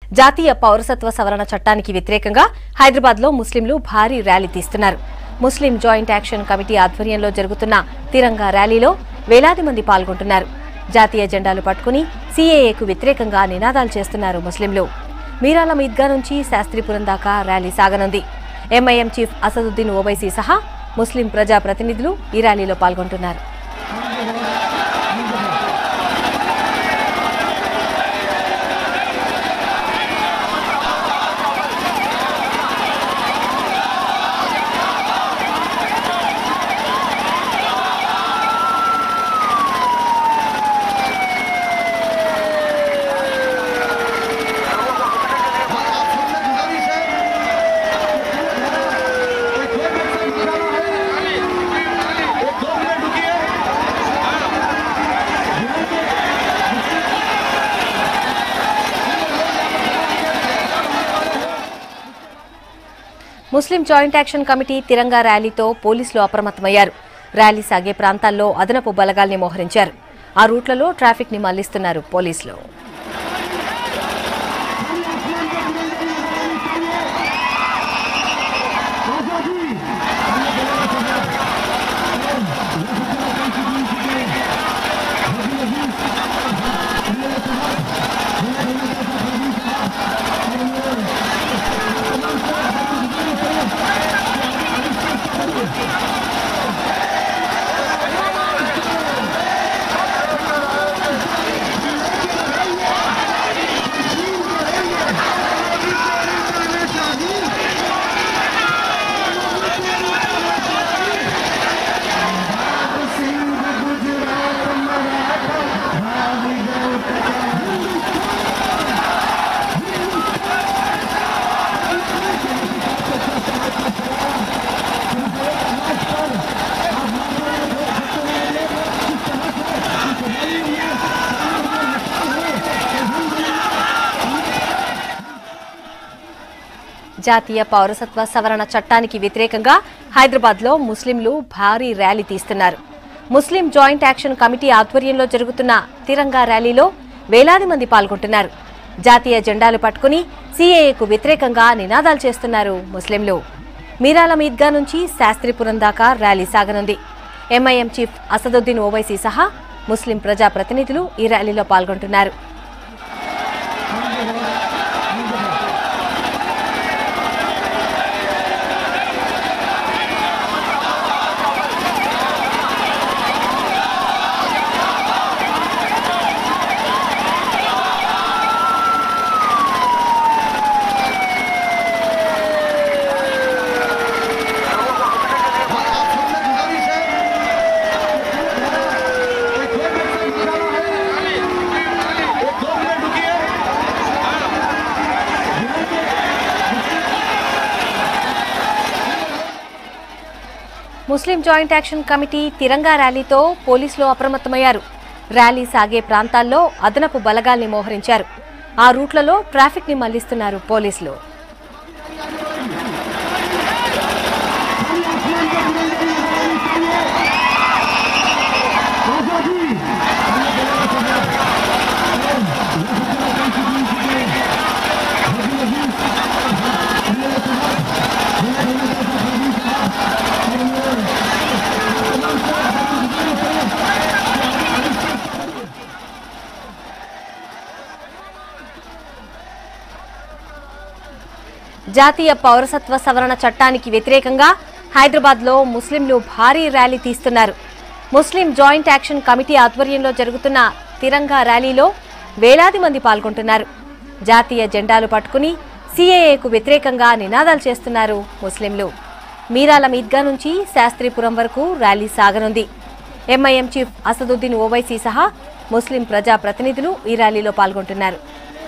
జాతీయ పౌరసత్వ సవరణ చట్టానికి వ్యతిరేకంగా హైదరాబాద్లో ముస్లింలు భారీ ర్యాలీ తీస్తున్నారు ముస్లిం జాయింట్ యాక్షన్ కమిటీ ఆధ్వర్యంలో జరుగుతున్న తిరంగా ర్యాలీలో వేలాది మంది పాల్గొంటున్నారు జాతీయ జెండాలు పట్టుకుని సీఏఏకు వ్యతిరేకంగా నినాదాలు చేస్తున్నారు ముస్లింలు మీరాల ఈద్గా నుంచి శాస్త్రీపురం దాకా ర్యాలీ సాగనుంది ఎంఐఎం చీఫ్ అసదుద్దీన్ ఓవైసీ సహా ముస్లిం ప్రజా ప్రతినిధులు ఈ ర్యాలీలో పాల్గొంటున్నారు ముస్లిం జాయింట్ యాక్షన్ కమిటీ తిరంగా ర్యాలీతో పోలీసులు అప్రమత్తమయ్యారు ర్యాలీ సాగే ప్రాంతాల్లో అదనపు బలగాల్ని మోహరించారు ఆ రూట్లలో ట్రాఫిక్ ని మళ్లిస్తున్నారు పోలీసులు జాతీయ పౌరసత్వ సవరణ చట్టానికి వ్యతిరేకంగా హైదరాబాద్లో ముస్లింలు భారీ ర్యాలీ తీస్తున్నారు ముస్లిం జాయింట్ యాక్షన్ కమిటీ ఆధ్వర్యంలో జరుగుతున్న తిరంగా ర్యాలీలో వేలాది మంది పాల్గొంటున్నారు జాతీయ జెండాలు పట్టుకుని సీఏఏకు వ్యతిరేకంగా నినాదాలు చేస్తున్నారు ముస్లింలు మీరాల ఈద్గా నుంచి శాస్త్రీపురం దాకా ర్యాలీ సాగనుంది ఎంఐఎం చీఫ్ అసదుద్దీన్ ఓవైసీ సహా ముస్లిం ప్రజా ప్రతినిధులు ఈ ర్యాలీలో పాల్గొంటున్నారు ముస్లిం జాయింట్ యాక్షన్ కమిటీ తిరంగా ర్యాలీతో పోలీసులు అప్రమత్తమయ్యారు ర్యాలీ సాగే ప్రాంతాల్లో అదనపు బలగాల్ని మోహరించారు ఆ రూట్లలో ట్రాఫిక్ ని మళ్లిస్తున్నారు పోలీసులు జాతీయ పౌరసత్వ సవరణ చట్టానికి వ్యతిరేకంగా హైదరాబాద్లో ముస్లింలు భారీ ర్యాలీ తీస్తున్నారు ముస్లిం జాయింట్ యాక్షన్ కమిటీ ఆధ్వర్యంలో జరుగుతున్న తిరంగా ర్యాలీలో వేలాది మంది పాల్గొంటున్నారు జాతీయ జెండాలు పట్టుకుని సీఏఏకు వ్యతిరేకంగా నినాదాలు చేస్తున్నారు ముస్లింలు మీరాల ఈద్గా నుంచి శాస్త్రీపురం వరకు ర్యాలీ సాగనుంది ఎంఐఎం చీఫ్ అసదుద్దీన్ ఓవైసీ సహా ముస్లిం ప్రజా ప్రతినిధులు ఈ ర్యాలీలో పాల్గొంటున్నారు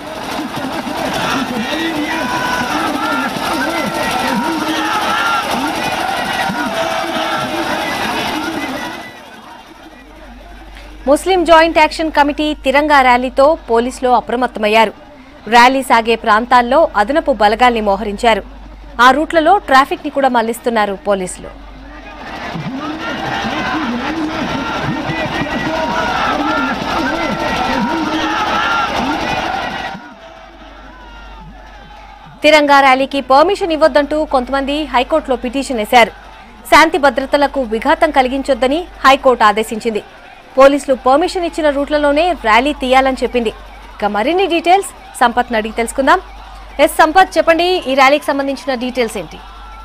ముస్లిం జాయింట్ యాక్షన్ కమిటీ తిరంగా ర్యాలీతో పోలీసులు అప్రమత్తమయ్యారు ర్యాలీ సాగే ప్రాంతాల్లో అదనపు బలగాల్ని మోహరించారు ఆ రూట్లలో ట్రాఫిక్ ని కూడా మళ్లిస్తున్నారు పోలీసులు తిరంగా ర్యాలీకి పర్మిషన్ ఇవ్వొద్దంటూ కొంతమంది హైకోర్టులో పిటిషన్ వేశారు శాంతి భద్రతలకు విఘాతం కలిగించొద్దని హైకోర్టు ఆదేశించింది పోలీసులు పర్మిషన్ ఇచ్చిన రూట్లలోనే ర్యాలీ తీయాలని చెప్పింది ఇక మరిన్ని డీటెయిల్స్ సంపత్ అడిగి తెలుసుకుందాం ఎస్ సంపత్ చెప్పండి ఈ ర్యాలీకి సంబంధించిన డీటెయిల్స్ ఏంటి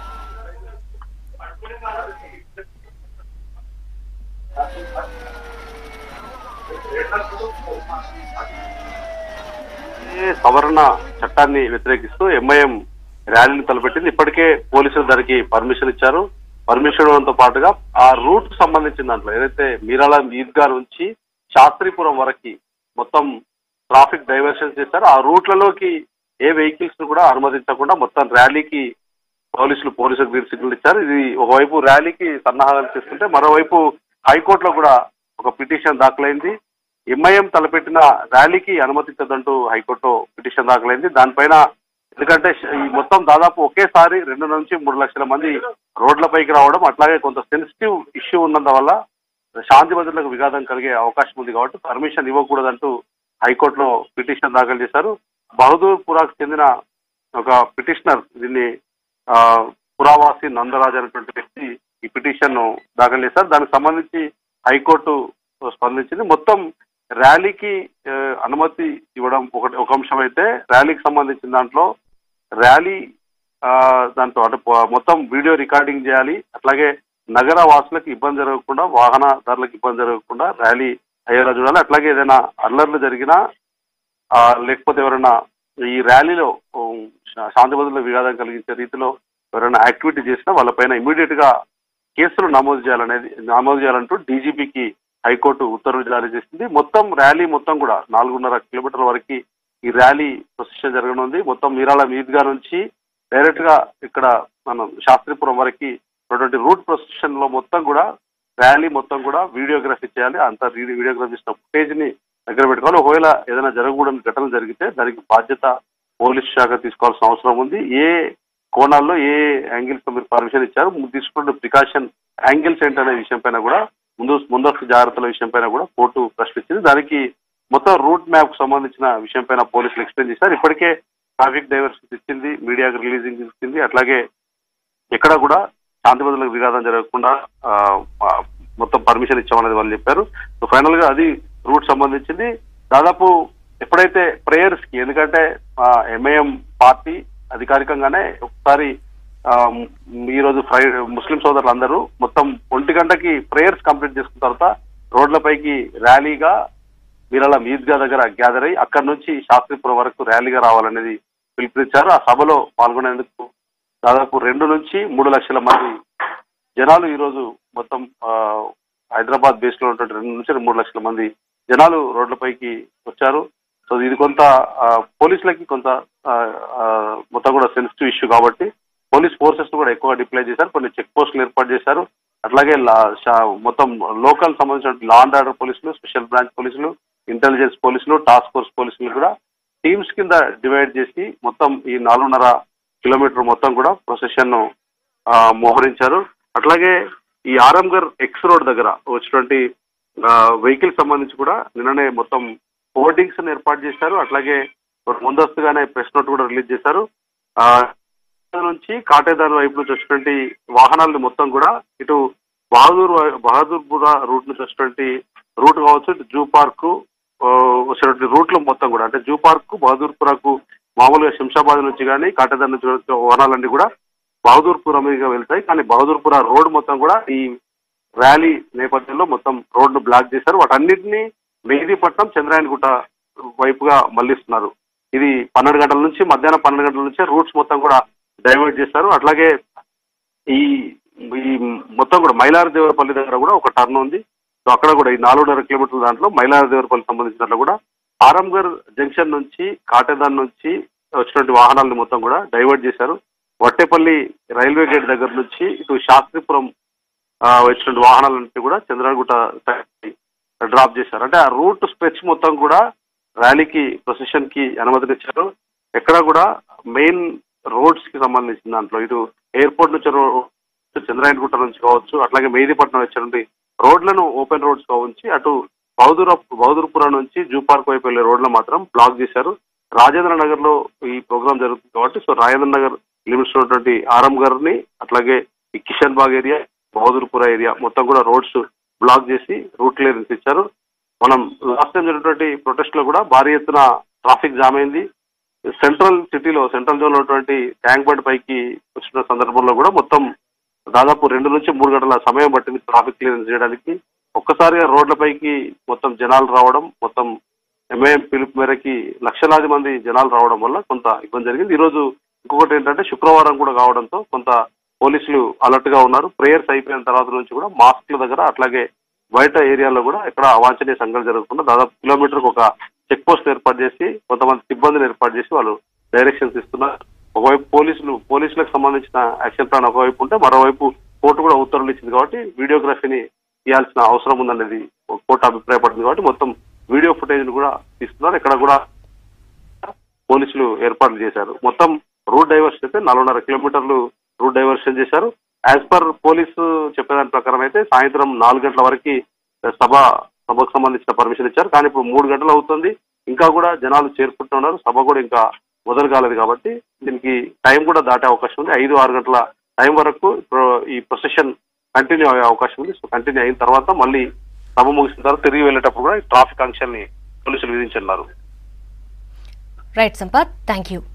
ఈ సవరణ చట్టాన్ని వ్యతిరేకిస్తూ ఎంఐఎం ర్యాలీని తలపెట్టింది ఇప్పటికే పోలీసులు దానికి పర్మిషన్ ఇచ్చారు పర్మిషన్ ఇవ్వడంతో పాటుగా ఆ రూట్ సంబంధించిన దాంట్లో ఏదైతే మీరాల ఈద్గా నుంచి శాస్త్రీపురం వరకు మొత్తం ట్రాఫిక్ డైవర్షన్ చేశారు ఆ రూట్లలోకి ఏ వెహికల్స్ ను కూడా అనుమతించకుండా మొత్తం ర్యాలీకి పోలీసులు పోలీసులకు గ్రీన్ సిగ్నల్ ఇచ్చారు ఇది ఒకవైపు ర్యాలీకి సన్నాహాలు చేస్తుంటే మరోవైపు హైకోర్టులో కూడా ఒక పిటిషన్ దాఖలైంది ఎంఐఎం తలపెట్టిన ర్యాలీకి అనుమతించదంటూ హైకోర్టులో పిటిషన్ దాఖలైంది దానిపైన ఎందుకంటే ఈ మొత్తం దాదాపు ఒకేసారి రెండు నుంచి మూడు లక్షల మంది రోడ్లపైకి రావడం అట్లాగే కొంత సెన్సిటివ్ ఇష్యూ ఉన్నందువల్ల శాంతి భద్రతలకు విఘాతం కలిగే అవకాశం ఉంది కాబట్టి పర్మిషన్ ఇవ్వకూడదంటూ హైకోర్టులో పిటిషన్ దాఖలు చేశారు బహదూర్ పురాకు చెందిన ఒక పిటిషనర్ దీన్ని ఆ, పురావాసి నందరాజ్ అనేటువంటి వ్యక్తి ఈ పిటిషన్ ను దాఖలు చేశారు దానికి సంబంధించి హైకోర్టు స్పందించింది మొత్తం ర్యాలీకి ఆ, అనుమతి ఇవ్వడం ఒకటి ఒక అంశం అయితే ర్యాలీకి సంబంధించిన దాంట్లో ర్యాలీ ఆ, దాంట్లో అంటే ప- మొత్తం వీడియో రికార్డింగ్ చేయాలి అట్లాగే నగర వాసులకు ఇబ్బంది జరగకుండా వాహనదారులకు ఇబ్బంది జరగకుండా ర్యాలీ అయ్యేలా చూడాలి అట్లాగే ఏదైనా అల్లర్లు జరిగినా ఆ, లేకపోతే ఎవరైనా ఈ ర్యాలీలో ఉమ్, శా- శాంతి భద్రతలకు విఘాతం కలిగించే రీతిలో ఎవరైనా యాక్టివిటీ చేసినా వాళ్ళపైన ఇమీడియట్ గా కేసులు నమోదు చేయాలనేది నమోదు చేయాలంటూ డీజీపీకి హైకోర్టు ఉత్తర్వులు జారీ చేసింది మొత్తం ర్యాలీ మొత్తం కూడా నాలుగున్నర కిలోమీటర్ల వరకు ఈ ర్యాలీ ప్రొసెషన్ జరగనుంది మొత్తం మీరాల మీదుగా నుంచి డైరెక్ట్ గా ఇక్కడ మనం శాస్త్రీపురం వరకు ఉన్నటువంటి రూట్ ప్రొసెషన్ లో మొత్తం కూడా ర్యాలీ మొత్తం కూడా వీడియోగ్రఫీ చేయాలి అంత వీడియోగ్రఫీ చేసిన ఫుటేజ్ ని దగ్గర పెట్టుకోవాలి ఒకవేళ ఏదైనా జరగకూడని ఘటన జరిగితే దానికి బాధ్యత పోలీస్ శాఖ తీసుకోవాల్సిన అవసరం ఉంది ఏ కోణాల్లో ఏ యాంగిల్స్ మీరు పర్మిషన్ ఇచ్చారు ముందు తీసుకున్న ప్రికాషన్ యాంగిల్స్ ఏంటనే విషయం పైన కూడా ముందు ముందస్తు జాగ్రత్తల విషయం పైన కూడా కోర్టు ప్రశ్నించింది దానికి మొత్తం రూట్ మ్యాప్ సంబంధించిన విషయం పైన పోలీసులు ఎక్స్ప్లెయిన్ చేశారు ఇప్పటికే ట్రాఫిక్ డైవర్షన్ ఇచ్చింది మీడియాకి రిలీజింగ్ ఇచ్చింది అట్లాగే ఎక్కడ కూడా శాంతి భద్రతలకు విఘాతం జరగకుండా ఆ, ఆ, మొత్తం పర్మిషన్ ఇచ్చామనేది వాళ్ళు చెప్పారు సో ఫైనల్ గా అది రూట్ సంబంధించింది దాదాపు ఎప్పుడైతే ప్రేయర్స్ కి ఎందుకంటే ఎంఐఎం పార్టీ అధికారికంగానే ఒకసారి ఆ, ఈ రోజు ఫ్రైడే ముస్లిం సోదరులందరూ మొత్తం ఒంటి గంటకి ప్రేయర్స్ కంప్లీట్ చేసుకున్న తర్వాత రోడ్లపైకి ర్యాలీగా వీళ్ళ ఈద్గా దగ్గర గ్యాదర్ అయ్యి అక్కడి నుంచి శాస్త్రీపురం వరకు ర్యాలీగా రావాలనేది పిలుపునిచ్చారు ఆ సభలో పాల్గొనేందుకు దాదాపు రెండు నుంచి మూడు లక్షల మంది జనాలు ఈ రోజు మొత్తం ఆ, హైదరాబాద్ బేస్ లో ఉన్నటువంటి రెండు నుంచి మూడు లక్షల మంది జనాలు రోడ్లపైకి వచ్చారు సో ఇది కొంత ఆ, పోలీసులకి కొంత ఆ, ఆ, మొత్తం కూడా సెన్సిటివ్ ఇష్యూ కాబట్టి పోలీస్ ఫోర్సెస్ కూడా ఎక్కువ డిప్లై చేశారు కొన్ని చెక్ పోస్టులు ఏర్పాటు చేశారు అట్లాగే లా- శా- మొత్తం లోకల్ సంబంధించిన లా అండ్ ఆర్డర్ పోలీసులు స్పెషల్ బ్రాంచ్ పోలీసులు ఇంటెలిజెన్స్ పోలీసులు టాస్క్ ఫోర్స్ పోలీసులు కూడా టీమ్స్ కింద డివైడ్ చేసి మొత్తం ఈ నాలుగున్నర కిలోమీటర్ మొత్తం కూడా ప్రొసెషన్ ను ఆ, మోహరించారు అట్లాగే ఈ ఆరంగర్ ఎక్స్ రోడ్ దగ్గర వచ్చినటువంటి వెహికల్ సంబంధించి కూడా నిన్ననే మొత్తం హోర్డింగ్స్ ఏర్పాటు చేశారు అట్లాగే ముందస్తుగానే ప్రెస్ నోట్ కూడా రిలీజ్ చేశారు ఆ, నుంచి కాటేదాన్ వైపు నుంచి వచ్చినటువంటి వాహనాలను మొత్తం కూడా ఇటు బహదూర్ వై- బహదూర్పుర రూట్ నుంచి వచ్చినటువంటి రూట్ కావచ్చు ఇటు జూ పార్క్ వచ్చినటువంటి రూట్లు మొత్తం కూడా అంటే జూ పార్క్ బహదూర్పురకు మామూలుగా శంషాబాద్ నుంచి కానీ కాటేదాన్ నుంచి వచ్చే వాహనాలన్నీ కూడా బహదూర్పుర మీదుగా వెళ్తాయి కానీ బహదూర్పుర రోడ్ మొత్తం కూడా ఈ ర్యాలీ నేపథ్యంలో మొత్తం రోడ్ను బ్లాక్ చేశారు వాటన్నిటిని మెహదీపట్నం చంద్రాయనగుట్ట వైపుగా మళ్లిస్తున్నారు ఇది పన్నెండు గంటల నుంచి మధ్యాహ్నం పన్నెండు గంటల నుంచే రూట్స్ మొత్తం కూడా డైవర్ట్ చేస్తారు అట్లాగే ఈ ఈ మొత్తం కూడా మైలార దేవరపల్లి దగ్గర కూడా ఒక టర్న్ ఉంది సో అక్కడ కూడా ఈ నాలుగున్నర కిలోమీటర్ల దాంట్లో మైలార దేవరపల్లి సంబంధించిన దాంట్లో కూడా ఆరంగర్ జంక్షన్ నుంచి కాటేదాన్ నుంచి వచ్చినటువంటి వాహనాలను మొత్తం కూడా డైవర్ట్ చేశారు వట్టేపల్లి రైల్వే గేట్ దగ్గర నుంచి ఇటు శాస్త్రిపురం ఆ, వచ్చినటువంటి వాహనాలన్నింటినీ కూడా చంద్రగుట్ట డ్రాప్ చేశారు అంటే ఆ రూట్ స్ట్రెచ్ మొత్తం కూడా ర్యాలీకి ప్రొసెషన్ కి అనుమతినిచ్చారు ఎక్కడ కూడా మెయిన్ రోడ్స్ కి సంబంధించిన దాంట్లో ఇటు ఎయిర్పోర్ట్ నుంచి రో- చంద్రాయనగుట్ట నుంచి కావచ్చు అట్లాగే మెహదీపట్నం వచ్చినటువంటి రోడ్లను ఓపెన్ రోడ్స్ గా ఉంచి అటు బౌదూర బౌదూర్పురం నుంచి జూ పార్క్ వైపు వెళ్లే రోడ్లు మాత్రం బ్లాక్ చేశారు రాజేంద్ర నగర్ లో ఈ ప్రోగ్రామ్ జరుగుతుంది కాబట్టి సో రాజేంద్ర నగర్ లిమిట్స్ ఉన్నటువంటి ఆరం గారిని అట్లాగే ఈ కిషన్ బాగ్ ఏరియా బహదూర్పుర ఏరియా మొత్తం కూడా రోడ్స్ బ్లాక్ చేసి రూట్ క్లియరెన్స్ ఇచ్చారు మనం లాస్ట్ టైం జరిగినటువంటి ప్రొటెస్ట్ లో కూడా భారీ ఎత్తున ట్రాఫిక్ జామ్ అయింది సెంట్రల్ సిటీలో సెంట్రల్ జోన్ లో ఉన్నటువంటి ట్యాంక్ బండ్ పైకి వచ్చిన సందర్భంలో కూడా మొత్తం దాదాపు రెండు నుంచి మూడు గంటల సమయం పట్టింది ట్రాఫిక్ క్లియరెన్స్ చేయడానికి ఒక్కసారిగా రోడ్లపైకి మొత్తం జనాలు రావడం మొత్తం ఎంఐఎం పిలుపు మేరకి లక్షలాది మంది జనాలు రావడం వల్ల కొంత ఇబ్బంది జరిగింది ఈ రోజు ఇంకొకటి ఏంటంటే శుక్రవారం కూడా కావడంతో కొంత పోలీసులు అలర్ట్ గా ఉన్నారు ప్రేయర్స్ అయిపోయిన తర్వాత నుంచి కూడా మాస్క్ల దగ్గర అట్లాగే బయట ఏరియాలో కూడా ఎక్కడ అవాంఛనీయ సంఘటన జరగకుండా దాదాపు కిలోమీటర్ ఒక చెక్ పోస్ట్ ఏర్పాటు చేసి కొంతమంది సిబ్బందిని ఏర్పాటు చేసి వాళ్ళు డైరెక్షన్స్ ఇస్తున్నారు ఒకవైపు పోలీసులు పోలీసులకు సంబంధించిన యాక్షన్ ప్లాన్ ఒకవైపు ఉంటే మరోవైపు కోర్టు కూడా ఉత్తర్వులు ఇచ్చింది కాబట్టి వీడియోగ్రఫీని తీయాల్సిన అవసరం ఉందనేది కోర్టు అభిప్రాయపడింది కాబట్టి మొత్తం వీడియో ఫుటేజ్ కూడా తీస్తున్నారు ఇక్కడ కూడా పోలీసులు ఏర్పాట్లు చేశారు మొత్తం రూట్ డైవర్షన్ అయితే నాలుగున్నర కిలోమీటర్లు రూట్ డైవర్షన్ చేశారు యాజ్ పర్ పోలీసు చెప్పేదాని ప్రకారం అయితే సాయంత్రం నాలుగు గంటల వరకు సభ సభకు సంబంధించిన పర్మిషన్ ఇచ్చారు కానీ ఇప్పుడు మూడు గంటలు అవుతుంది ఇంకా కూడా జనాలు చేరుకుంటున్నారు సభ కూడా ఇంకా మొదలు కాలేదు కాబట్టి దీనికి టైం కూడా దాటే అవకాశం ఉంది ఐదు ఆరు గంటల టైం వరకు ఇప్పుడు ఈ ప్రొసెషన్ కంటిన్యూ అయ్యే అవకాశం ఉంది సో కంటిన్యూ అయిన తర్వాత మళ్ళీ సభ ముగిసిన తర్వాత తిరిగి వెళ్ళేటప్పుడు కూడా ఈ ట్రాఫిక్ ఆంక్షల్ని పోలీసులు విధించున్నారు రైట్ సంపత్ థ్యాంక్ యూ